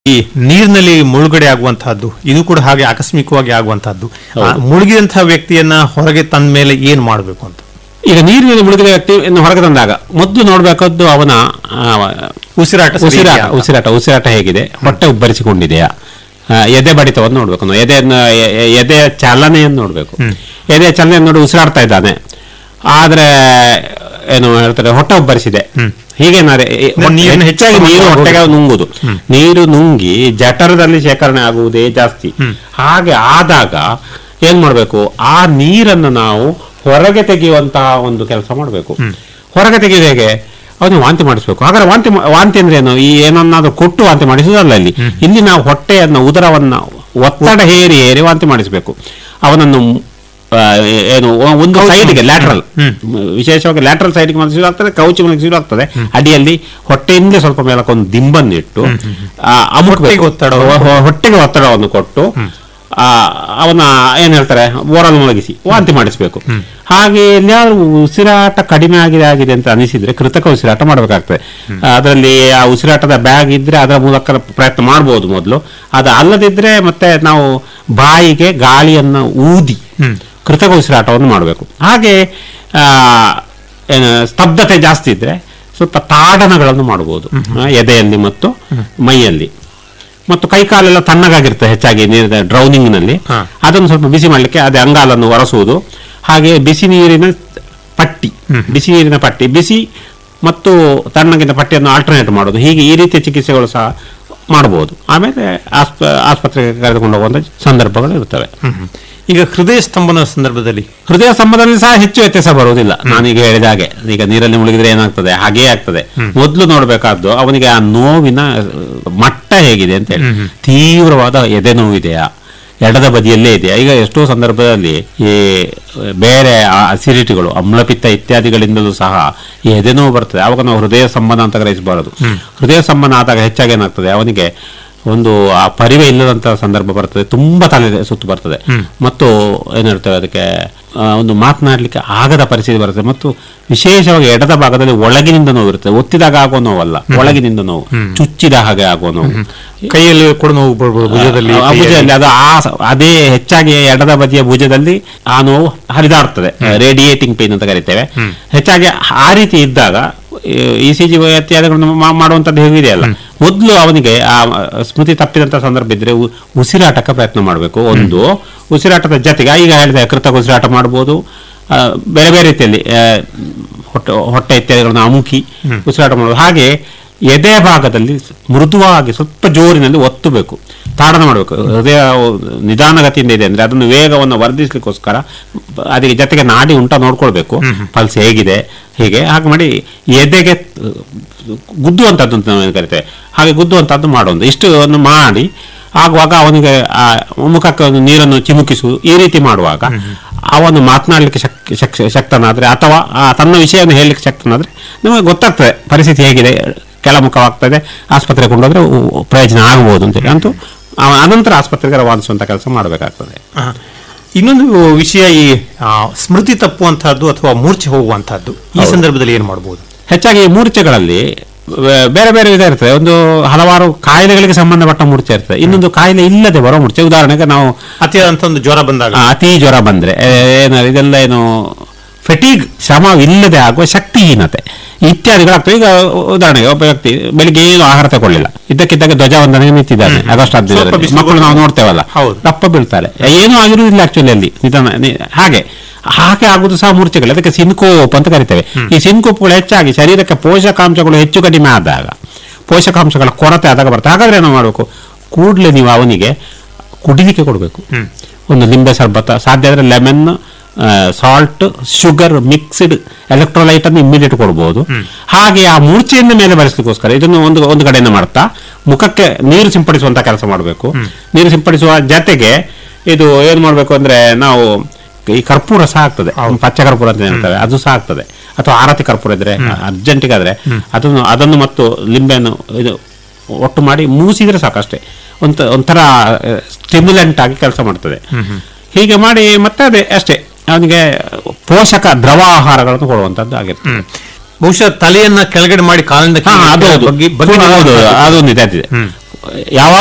ಈ ನೀರಿನಲ್ಲಿ ಮುಳುಗಡೆ ಆಗುವಂತಹದ್ದು ಇದು ಕೂಡ ಹಾಗೆ ಆಕಸ್ಮಿಕವಾಗಿ ಆಗುವಂತಹದ್ದು ಆ ಮುಳುಗಿದಂತಹ ವ್ಯಕ್ತಿಯನ್ನ ಹೊರಗೆ ತಂದ ಮೇಲೆ ಏನ್ ಮಾಡಬೇಕು ಅಂತ ಈಗ ನೀರಿನಲ್ಲಿ ಮುಳುಗಿದ ವ್ಯಕ್ತಿ ಇನ್ನು ಹೊರಗೆ ತಂದಾಗ ಮೊದಲು ನೋಡಬೇಕಾದ್ದು ಅವನ ಆ, ಉಸಿರಾಟ ಸರಿ ಉಸಿರಾಟ ಇದೆಯಾ ಅಂತ. ಉಸಿರಾಟ ಉಸಿರಾಟ ಹೇಗಿದೆ ಹೊಟ್ಟೆ ಉಬ್ಬರಿಸಿಕೊಂಡಿದೆಯಾ ಆ, ಎದೆ ಬಡಿತವನ್ನು ನೋಡ್ಬೇಕು ನಾವು ಎದೆಯನ್ನು ಎ- ಎ- ಎದೆಯ ಚಲನೆಯನ್ನು ನೋಡಬೇಕು ಎದೆಯ ಚಲನೆಯನ್ನು ನೋಡಿ ಉಸಿರಾಡ್ತಾ ಇದ್ದಾನೆ ಆದ್ರೆ ಏನು ಹೇಳ್ತಾರೆ ಹೊಟ್ಟೆ ಉಬ್ಬರಿಸಿದೆ ಹೀಗೇನಾದ್ರೆ ಎ- ಅಂದ್ರೆ ನೀರನ್ನು ಹೆಚ್ಚಾಗಿ ಹೆಚ್ಚು ನೀರು ಪ್ರಮಾಣದಲ್ಲಿ ಹೊಟ್ಟೆಗೆ ನುಂಗುದು ನೀರು ನುಂಗಿ ಜಠರದಲ್ಲಿ ಶೇಖರಣೆ ಆಗುವುದೇ ಜಾಸ್ತಿ ಹಾಗೆ ಆದಾಗ ಏನ್ ಮಾಡ್ಬೇಕು ಆ ನೀರನ್ನು ನಾವು ಹೊರಗೆ ತೆಗೆಯುವಂತಹ ಒಂದು ಕೆಲಸ ಮಾಡಬೇಕು ಹೊರಗೆ ತೆಗೆಯುವುದು ಹೇಗೆ ಅವನು ವಾಂತಿ ಮಾಡಿಸ್ಬೇಕು ಹಾಗಾದ್ರೆ ವಾಂತಿ ಮಾ- ವಾಂತಿ ಅಂದ್ರೆ ಏನು ಈ ಏನನ್ನಾದ್ರೂ ಕೊಟ್ಟು ವಾಂತಿ ಮಾಡಿಸುವುದಲ್ಲ ಇಲ್ಲಿ ಇಲ್ಲಿ ನಾವು ಹೊಟ್ಟೆಯನ್ನ ಉದರವನ್ನ ಒತ್ತಡ ಹೇರಿ ಹೇರಿ ವಾಂತಿ ಮಾಡಿಸಬೇಕು ಅವನನ್ನು ಆ, ಏನು ಒಂದು ಸೈಡ್ಗೆ ಲ್ಯಾಟ್ರಲ್ ವಿಶೇಷವಾಗಿ ಲ್ಯಾಟ್ರಲ್ ಸೈಡ್ಗೆ ಮಲಗಿಸಲು ಆಗ್ತದೆ ಕೌಚಿ ಮಲಗಿಸಲು ಆಗ್ತದೆ ಅಡಿಯಲ್ಲಿ ಹೊಟ್ಟೆಯಿಂದ ಸ್ವಲ್ಪ ಮೇಲಕ್ಕೊಂದು ದಿಂಬನ್ನಿಟ್ಟು ಆ, ಅಮುಕ್ಬೇಕು. ಹೊಟ್ಟೆಗೆ ಒತ್ತಡ ಹೊ- ಹೊ- ಹೊಟ್ಟೆಗೆ ಒತ್ತಡವನ್ನು ಕೊಟ್ಟು ಆ, ಅವನ ಏನ್ ಹೇಳ್ತಾರೆ ಓರಲ್ ಮಲಗಿಸಿ ವಾಂತಿ ಮಾಡಿಸ್ಬೇಕು ಹಾಗೆ ಎಲ್ಲಿಯಾದ್ರೂ ಉಸಿರಾಟ ಕಡಿಮೆ ಆಗಿದೆ ಆಗಿದೆ ಅಂತ ಅನಿಸಿದ್ರೆ ಕೃತಕ ಉಸಿರಾಟ ಮಾಡಬೇಕಾಗ್ತದೆ ಅದರಲ್ಲಿ ಆ ಉಸಿರಾಟದ ಬ್ಯಾಗ್ ಇದ್ರೆ ಅದರ ಮೂಲಕ ಪ್ರಯತ್ನ ಮಾಡಬಹುದು ಮೊದಲು ಅದು ಅಲ್ಲದಿದ್ರೆ ಮತ್ತೆ ನಾವು ಬಾಯಿಗೆ ಗಾಳಿಯನ್ನು ಊದಿ ಕೃತಕ ಉಸಿರಾಟವನ್ನು ಮಾಡಬೇಕು ಹಾಗೆ ಆ, ಏನು ಸ್ತಬ್ಧತೆ ಜಾಸ್ತಿ ಇದ್ರೆ ಸ್ವಲ್ಪ ತಾಡನಗಳನ್ನು ಮಾಡಬಹುದು ಆ, ಎದೆಯಲ್ಲಿ ಮತ್ತು ಮೈಯಲ್ಲಿ ಮತ್ತು ಕೈಕಾಲೆಲ್ಲ ತಣ್ಣಗಾಗಿರ್ತದೆ ಹೆಚ್ಚಾಗಿ ನೀರಿನ ಡ್ರೌನಿಂಗ್ ನಲ್ಲಿ ಹಾ. ಅದನ್ನು ಸ್ವಲ್ಪ ಬಿಸಿ ಮಾಡಲಿಕ್ಕೆ ಅದೇ ಅಂಗಾಲನ್ನು ಒರೆಸುವುದು ಹಾಗೆ ಬಿಸಿ ನೀರಿನ ಪಟ್ಟಿ ಬಿಸಿ ನೀರಿನ ಪಟ್ಟಿ ಬಿಸಿ ಮತ್ತು ತಣ್ಣಗಿನ ಪಟ್ಟಿಯನ್ನು ಆಲ್ಟರ್ನೇಟ್ ಮಾಡೋದು ಹೀಗೆ ಈ ರೀತಿಯ ಚಿಕಿತ್ಸೆಗಳು ಸಹ ಮಾಡಬಹುದು ಆಮೇಲೆ ಆಸ್ಪ ಆಸ್ಪತ್ರೆಗೆ ಕರೆದುಕೊಂಡು ಹೋಗುವಂತ ಸಂದರ್ಭಗಳು ಇರ್ತವೆ ಹ್ಮ್. ಈಗ ಹೃದಯ ಸ್ತಂಭನ ಸಂದರ್ಭದಲ್ಲಿ ಹೃದಯ ಸಂಬಂಧದಲ್ಲಿ ಸಹ ಹೆಚ್ಚು ವ್ಯತ್ಯಾಸ ಬರುವುದಿಲ್ಲ ನಾನೀಗ ಹೇಳಿದ ಹಾಗೆ ಈಗ ನೀರಲ್ಲಿ ಮುಳುಗಿದ್ರೆ ಏನಾಗ್ತದೆ ಹಾಗೇ ಆಗ್ತದೆ ಮೊದಲು ನೋಡಬೇಕಾದ್ದು ಅವನಿಗೆ ಆ ನೋವಿನ ಅಹ್, ಮಟ್ಟ ಹೇಗಿದೆ ಅಂತ ಹೇಳಿ ತೀವ್ರವಾದ ಎದೆ ನೋವಿದೆಯಾ ಎಡದ ಬದಿಯಲ್ಲೇ ಇದೆಯಾ ಈಗ ಎಷ್ಟೋ ಸಂದರ್ಭದಲ್ಲಿ ಈ ಬೇರೆ ಅಸಿಡಿಟಿಗಳು ಅಮ್ಲಪಿತ್ತ ಇತ್ಯಾದಿಗಳಿಂದಲೂ ಸಹ ಈ ಎದೆ ನೋವು ಬರ್ತದೆ ಆವಾಗ ನಾವು ಹೃದಯ ಸಂಬಂಧ ಅಂತ ಗ್ರಹಿಸಬಾರದು ಹೃದಯ ಸಂಬಂಧ ಆದಾಗ ಹೆಚ್ಚಾಗಿ ಏನಾಗ್ತದೆ ಅವನಿಗೆ ಒಂದು ಆ ಪರಿವೆ ಇಲ್ಲದಂತಹ ಸಂದರ್ಭ ಬರ್ತದೆ ತುಂಬಾ ತಲೆ ಸುತ್ತು ಬರ್ತದೆ ಮತ್ತು ಏನ್ ಹೇಳ್ತೇವೆ ಅದಕ್ಕೆ ಆ, ಒಂದು ಮಾತನಾಡ್ಲಿಕ್ಕೆ ಆಗದ ಪರಿಸ್ಥಿತಿ ಬರ್ತದೆ ಮತ್ತು ವಿಶೇಷವಾಗಿ ಎಡದ ಭಾಗದಲ್ಲಿ ಒಳಗಿನಿಂದ ನೋವು ಇರ್ತದೆ ಒತ್ತಿದಾಗ ಆಗುವ ನೋವಲ್ಲ ಒಳಗಿನಿಂದ ನೋವು ಚುಚ್ಚಿದ ಹಾಗೆ ಆಗುವ ನೋವು ಕೈಯಲ್ಲಿ ಕೂಡ ನೋವು ಬರ್ಬೋದು ಭುಜದಲ್ಲಿ ಆ ಭುಜದಲ್ಲಿ ಅದು ಆ ಸ- ಅದೇ ಹೆಚ್ಚಾಗಿ ಎಡದ ಬದಿಯ ಭುಜದಲ್ಲಿ ಆ ನೋವು ಹರಿದಾಡ್ತದೆ ರೇಡಿಯೇಟಿಂಗ್ ಪೇನ್ ಅಂತ ಕರಿತೇವೆ ಹೆಚ್ಚಾಗಿ ಆ ರೀತಿ ಇದ್ದಾಗ ಇ ಸಿ ಜಿ ಇತ್ಯಾದಿಗಳನ್ನು ಮಾ- ಮಾಡುವಂತದ್ದು ಹೇಗಿದೆಯಲ್ಲ ಮೊದಲು ಅವನಿಗೆ ಆ ಸ್ಮೃತಿ ತಪ್ಪಿದಂತ ಸಂದರ್ಭ ಇದ್ರೆ ಉ- ಉಸಿರಾಟಕ್ಕೆ ಪ್ರಯತ್ನ ಮಾಡಬೇಕು ಒಂದು ಉಸಿರಾಟದ ಜೊತೆಗೆ ಈಗ ಹೇಳಿದೆ ಕೃತಕ ಉಸಿರಾಟ ಮಾಡಬಹುದು ಆ, ಬೇರೆ ಬೇರೆ ರೀತಿಯಲ್ಲಿ ಆ, ಹೊಟ್ಟೆ ಹೊಟ್ಟೆ ಇತ್ಯಾದಿಗಳನ್ನು ಅಮುಕಿ ಉಸಿರಾಟ ಮಾಡೋದು ಹಾಗೆ ಎದೆ ಭಾಗದಲ್ಲಿ ಮೃದುವಾಗಿ ಸ್ವಲ್ಪ ಜೋರಿನಲ್ಲಿ ಒತ್ತಬೇಕು ತಾಡನ ಮಾಡಬೇಕು ಹೃದಯ ನಿಧಾನಗತಿಯಿಂದ ಇದೆ ಅಂದ್ರೆ ಅದನ್ನು ವೇಗವನ್ನು ವರ್ಧಿಸ್ಲಿಕ್ಕೋಸ್ಕರ ಅದಕ್ಕೆ ಜೊತೆಗೆ ನಾಡಿ ಉಂಟ ನೋಡ್ಕೊಳ್ಬೇಕು ಪಲ್ಸ್ ಹೇಗಿದೆ ಹೀಗೆ ಹಾಗೆ ಮಾಡಿ ಎದೆಗೆ ಗುದ್ದುವಂಥದ್ದು ಅಂತ ನಾವು ಏನ್ ಕರಿತೇವೆ ಹಾಗೆ ಗುದ್ದುವಂಥದ್ದು ಮಾಡೋದು ಇಷ್ಟು ಒಂದು ಮಾಡಿ ಆಗುವಾಗ ಅವನಿಗೆ ಆ ಮುಖಕ್ಕೆ ಒಂದು ನೀರನ್ನು ಚಿಮುಕಿಸು ಈ ರೀತಿ ಮಾಡುವಾಗ ಅವನು ಮಾತನಾಡಲಿಕ್ಕೆ ಶಕ್ ಶಕ್ ಶಕ್ತನಾದ್ರೆ ಅಥವಾ ಆ ತನ್ನ ವಿಷಯವನ್ನು ಹೇಳಲಿಕ್ಕೆ ಶಕ್ತನಾದ್ರೆ ನಮಗೆ ಗೊತ್ತಾಗ್ತದೆ ಪರಿಸ್ಥಿತಿ ಹೇಗಿದೆ ಕೆಳಮುಖವಾಗ್ತದೆ ಆಸ್ಪತ್ರೆಗೆ ಕೊಂಡೋದ್ರೆ ಉ- ಪ್ರಯೋಜನ ಆಗಬಹುದು ಅಂತೇಳಿ ಅಂತೂ ಅವ ಅನಂತರ ಆಸ್ಪತ್ರೆಗೆ ರವಾನಿಸುವಂತ ಕೆಲಸ ಮಾಡಬೇಕಾಗ್ತದೆ ಆ, ಇನ್ನೊಂದು ವಿಷಯ ಈ ಆ, ಸ್ಮೃತಿ ತಪ್ಪುವಂತಹದ್ದು ಅಥವಾ ಮೂರ್ಛೆ ಹೋಗುವಂತಹದ್ದು ಈ ಸಂದರ್ಭದಲ್ಲಿ ಏನ್ ಮಾಡಬಹುದು ಹೆಚ್ಚಾಗಿ ಮೂರ್ಛೆಗಳಲ್ಲಿ ವೇ- ಬೇರೆ ಬೇರೆ ವಿಧ ಇರ್ತದೆ ಒಂದು ಹಲವಾರು ಕಾಯಿಲೆಗಳಿಗೆ ಸಂಬಂಧಪಟ್ಟ ಮೂರ್ಛೆ ಇರ್ತದೆ ಇನ್ನೊಂದು ಕಾಯಿಲೆ ಇಲ್ಲದೆ ಬರೋ ಮೂರ್ಛೆ ಉದಾಹರಣೆಗೆ ನಾವು ಅತಿಯಾದಂತ ಒಂದು ಜ್ವರ ಬಂದಾಗ ಆ, ಅತಿ ಜ್ವರ ಬಂದ್ರೆ ಏ, ಏನು ಇದೆಲ್ಲ ಏನು ಫೆಟೀಗ್ ಶ್ರಮವಿಲ್ಲದೆ ಆಗುವ ಶಕ್ತಿಹೀನತೆ ಇತ್ಯಾದಿಗಳಾಗ್ತವೆ ಈಗ ಉದಾಹರಣೆಗೆ ಒಬ್ಬ ವ್ಯಕ್ತಿ ಬೆಳಿಗ್ಗೆ ಏನು ಆಹಾರ ತಗೊಳ್ಳಿಲ್ಲ ಇದ್ದಕ್ಕಿದ್ದಾಗ ಧ್ವಜವಂದನೆಗೆ ನಿಂತಿದ್ದಾನೆ ಆಗಸ್ಟ್ ಸ್ವಲ್ಪ ಹದಿನೈದರಲ್ಲಿ ಬಿಸಿಲು ಮಕ್ಕಳು ನಾವು ನೋಡ್ತೇವಲ್ಲ ಹೌದು. ದಪ್ಪ ಬೀಳ್ತಾರೆ ಏನೂ ಆಗಿರುವುದಿಲ್ಲ ಆಕ್ಚುಲಿ ಅಲ್ಲಿ ನಿಧಾನ ನಿ- ಹಾಗೆ ಹಾಗೆ ಆಗುದು ಸಹ ಮೂರ್ಛೆಗಳು ಅದಕ್ಕೆ ಸಿನ್ಕೋಪ್ ಅಂತ ಕರಿತೇವೆ ಈ ಸಿನ್ಕೋಪ್ಗಳು ಹೆಚ್ಚಾಗಿ ಶರೀರಕ್ಕೆ ಪೋಷಕಾಂಶಗಳು ಹೆಚ್ಚು ಕಡಿಮೆ ಆದಾಗ ಪೋಷಕಾಂಶಗಳ ಕೊರತೆ ಆದಾಗ ಬರ್ತದೆ ಹಾಗಾದ್ರೆ ಏನು ಮಾಡಬೇಕು ಕೂಡಲೇ ನೀವು ಅವನಿಗೆ ಕುಡಿಲಿಕ್ಕೆ ಕೊಡಬೇಕು ಒಂದು ಲಿಂಬೆ ಸರ್ಬತ್ತ ಸಾಧ್ಯ ಆದರೆ lemon salt sugar mixed electrolyte ಅನ್ನು ಇಮ್ಮಿಡಿಯೇಟ್ ಕೊಡಬಹುದು ಹಾಗೆ ಆ ಮೂರ್ಛೆಯಿಂದ ಮೇಲೆ ಬರೆಸಲಿಕ್ಕೋಸ್ಕರ ಇದನ್ನು ಒಂದು ಒಂದು ಕಡೆಯಿಂದ ಮಾಡ್ತಾ ಮುಖಕ್ಕೆ ನೀರು ಸಿಂಪಡಿಸುವಂತ ಕೆಲಸ ಮಾಡಬೇಕು ನೀರು ಸಿಂಪಡಿಸುವ ಜೊತೆಗೆ ಇದು ಏನ್ ಮಾಡಬೇಕು ಅಂದ್ರೆ ನಾವು ಈ ಕರ್ಪೂರ ಸಹ ಆಗ್ತದೆ ಪಚ್ಚ ಕರ್ಪೂರ ಅಂತ ಹೇಳ್ತಾರೆ ಅದು ಸಹ ಆಗ್ತದೆ ಅಥವಾ ಆರತಿ ಕರ್ಪೂರ ಇದ್ರೆ ಅರ್ಜೆಂಟಿಗಾದ್ರೆ ಅದನ್ನು ಅದನ್ನು ಮತ್ತು ಲಿಂಬೆಯನ್ನು ಇದು ಒಟ್ಟು ಮಾಡಿ ಮೂಸಿದ್ರೆ ಸಾಕಷ್ಟೇ ಒಂತ ಒಂಥರ ಸ್ಟಿಮ್ಯುಲೆಂಟ್ ಆಗಿ ಕೆಲಸ ಮಾಡ್ತದೆ ಹೀಗೆ ಮಾಡಿ ಮತ್ತೆ ಅದೇ ಅಷ್ಟೇ ಅವನಿಗೆ ಪೋಷಕ ದ್ರವ ಆಹಾರಗಳನ್ನು ಕೊಡುವಂತದ್ದು ಆಗಿರ್ತದೆ ಬಹುಶಃ ತಲೆಯನ್ನ ಕೆಳಗಡೆ ಮಾಡಿ ಕಾಲಿಂದ ಹಾ, ಅದು ಹೌದು. ಬಗ್ಗೆ ಬಗ್ಗೆ ಹೌದು, ಅದೊಂದು ಇದೆ ಅದಿದೆ. ಯಾವಾಗ